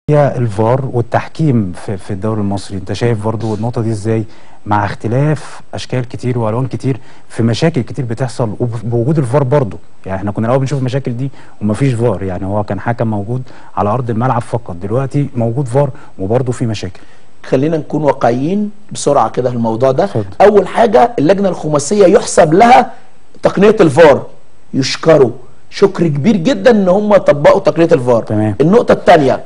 هي الفار والتحكيم في, في الدوري المصري انت شايف برضو النقطه دي ازاي مع اختلاف اشكال كتير والوان كتير في مشاكل كتير بتحصل وبوجود الفار برضو يعني احنا كنا الاول بنشوف المشاكل دي ومفيش فار يعني هو كان حكم موجود على ارض الملعب فقط دلوقتي موجود فار وبرضو في مشاكل خلينا نكون واقعيين بسرعه كده في الموضوع ده اتفضل. اول حاجه اللجنه الخماسيه يحسب لها تقنيه الفار يشكروا شكر كبير جدا ان هم طبقوا تقنيه الفار تمام. النقطه الثانيه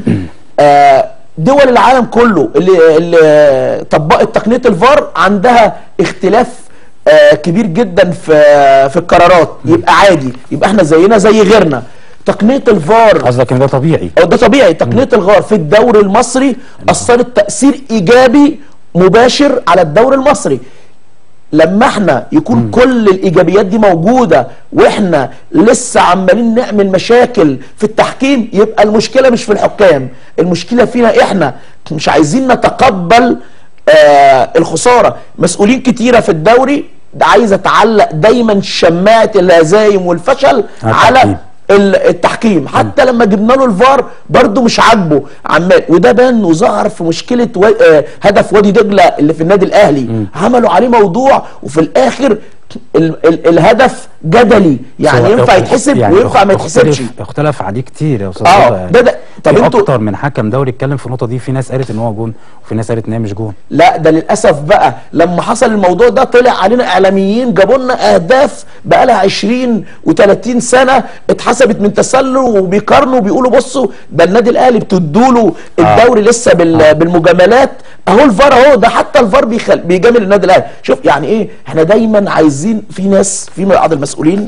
آه، دول العالم كله اللي, اللي طبقت تقنيه الفار عندها اختلاف آه، كبير جدا في في القرارات يبقى عادي يبقى احنا زينا زي غيرنا تقنيه الفار قصدك ان ده طبيعي أو ده طبيعي تقنيه الغار في الدوري المصري اثرت تاثير ايجابي مباشر على الدوري المصري لما احنا يكون كل الايجابيات دي موجوده واحنا لسه عمالين نعمل مشاكل في التحكيم يبقى المشكله مش في الحكام المشكله فينا احنا مش عايزين نتقبل آه الخساره مسؤولين كتيره في الدوري عايزه تعلق دايما شماعه الهزايم والفشل على على التحكيم. ال- التحكيم حتى لما جبنا له الفار برضه مش عاجبه عمال وده بان وظهر في مشكله و... آه هدف وادي دجله اللي في النادي الاهلي عملوا عليه موضوع وفي الاخر ال... ال... الهدف جدلي يعني سواء ينفع اخ- يتحسب يعني وينفع ما اخ- يتحسبش اختلف, اختلف عليه كتير يا استاذ اه رضا يعني. ده ده طب في انتوا اكتر من حكم دوري اتكلم في النقطه دي في ناس قالت ان هو جون وفي ناس قالت ان هي مش جون لا ده للاسف بقى لما حصل الموضوع ده طلع علينا اعلاميين جابوا لنا اهداف بقى لها 20 و30 سنه اتحسبت من تسلل وبيقارنوا بيقولوا بصوا ده النادي الاهلي بتدوا له الدوري لسه بال بالمجاملات اهو الفار اهو ده حتى الفار بيخل بيجامل النادي الاهلي شوف يعني ايه احنا دايما عايزين في ناس في بعض المسؤولين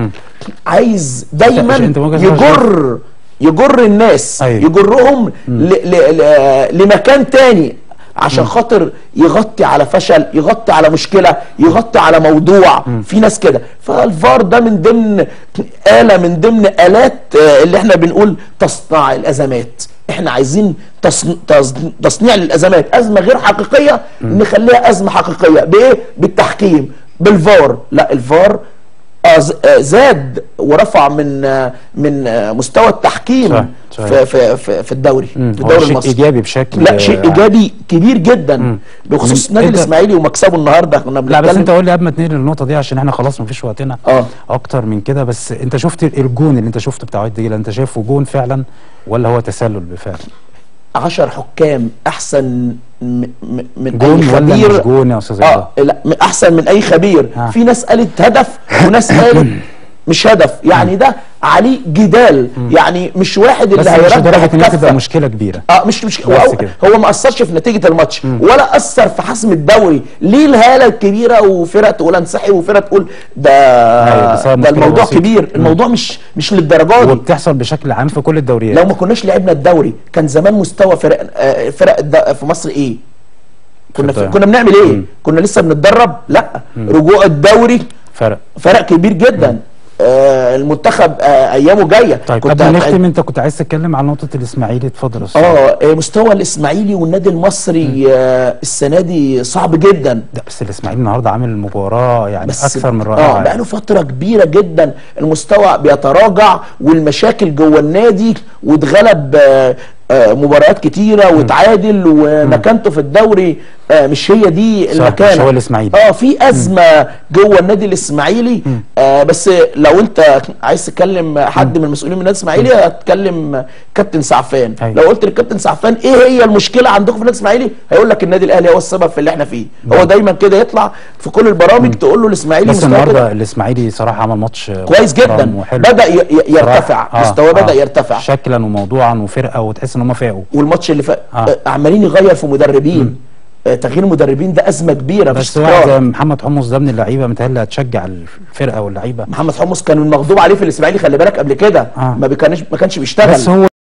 عايز دايما انت ممكن يجر يجر الناس أيوة. يجرهم ل ل ل لمكان تاني عشان خاطر يغطي على فشل يغطي على مشكلة يغطي على موضوع في ناس كده فالفار ده من ضمن آلة من ضمن آلات آه، اللي احنا بنقول تصنع الأزمات احنا عايزين تصن... تصن... تصنيع للأزمات أزمة غير حقيقية نخليها أزمة حقيقية بإيه؟ بالتحكيم بالفار لا الفار آه، ز- آه، زاد ورفع من آه، من آه، مستوى التحكيم صح، صحيح. في في في, في الدوري في هو الدوري شيء المصري ايجابي بشكل لا شيء ايجابي كبير جدا بخصوص من- النادي انت- الاسماعيلي ومكسبه النهارده كنا لا بس بنتكلم انت قول لي قبل ما تنقل النقطه دي عشان احنا خلاص مفيش وقتنا اه اكتر من كده بس انت شفت الجون اللي انت شفته بتاع وادي دجله انت شايفه جون فعلا ولا هو تسلل بالفعل 10 حكام احسن م- م- من جون اي ولا خبير مش جون يا استاذ اه رضا لا م- احسن من اي خبير آه. في ناس قالت هدف وناس قالت مش هدف يعني ده عليه جدال يعني مش واحد بس اللي مش هيرجح لدرجه ان هي تبقى الكفه مشكله كبيره اه مش مش هو, بس كده. هو ما اثرش في نتيجه الماتش ولا اثر في حسم الدوري ليه الهاله الكبيره وفرق تقول انسحب وفرق تقول ده أيوة، بسبب ده مشكلة الموضوع بسيطة. كبير الموضوع مش مش للدرجه دي وبتحصل بشكل عام في كل الدوريات لو ما كناش لعبنا الدوري كان زمان مستوى فرق آه، فرق الد- في مصر ايه كنا في كنت- كنا بنعمل ايه مم. كنا لسه بنتدرب لا رجوع الدوري فرق فرق كبير جدا آه المنتخب آه ايامه جايه طيب كنت قبل ما هت- نختم انت كنت عايز تتكلم عن نقطه الاسماعيلي اتفضل يا استاذ اه آه، مستوى الاسماعيلي والنادي المصري آه السنه دي صعب جدا لا بس الاسماعيلي النهارده عامل مباراه يعني بس اكثر من اه رائعه بقاله فتره كبيره جدا المستوى بيتراجع والمشاكل جوه النادي واتغلب آه، آه، مباريات كتيره وتعادل ومكانته في الدوري آه، مش هي دي صح، المكانه مش هو الإسماعيلي. اه في ازمه جوه النادي الاسماعيلي آه بس لو انت عايز تكلم حد من المسؤولين من النادي الاسماعيلي هتكلم كابتن سعفان أيوة. لو قلت للكابتن سعفان ايه هي المشكله عندكم في النادي الاسماعيلي هيقول لك النادي الاهلي هو السبب في اللي احنا فيه هو دايما كده يطلع في كل البرامج تقول له الاسماعيلي بس مستواه كده النهارده الاسماعيلي صراحه عمل ماتش كويس جدا محترم وحلو بدا ي- ي- يرتفع صراحة. آه، مستواه بدا آه. يرتفع شكلا وموضوعا وفرقه وتحس ان هم فاقوا والماتش اللي فات آه. آه. عمالين يغير في مدربين آه تغيير المدربين ده ازمه كبيره مفيش بس واحد زي استقرار محمد حمص ده من اللعيبه متهيألي هتشجع الفرقه واللعيبه محمد حمص كان المغضوب عليه في الاسماعيلي خلي بالك قبل كده آه. ما كانش ما كانش بيشتغل بس هو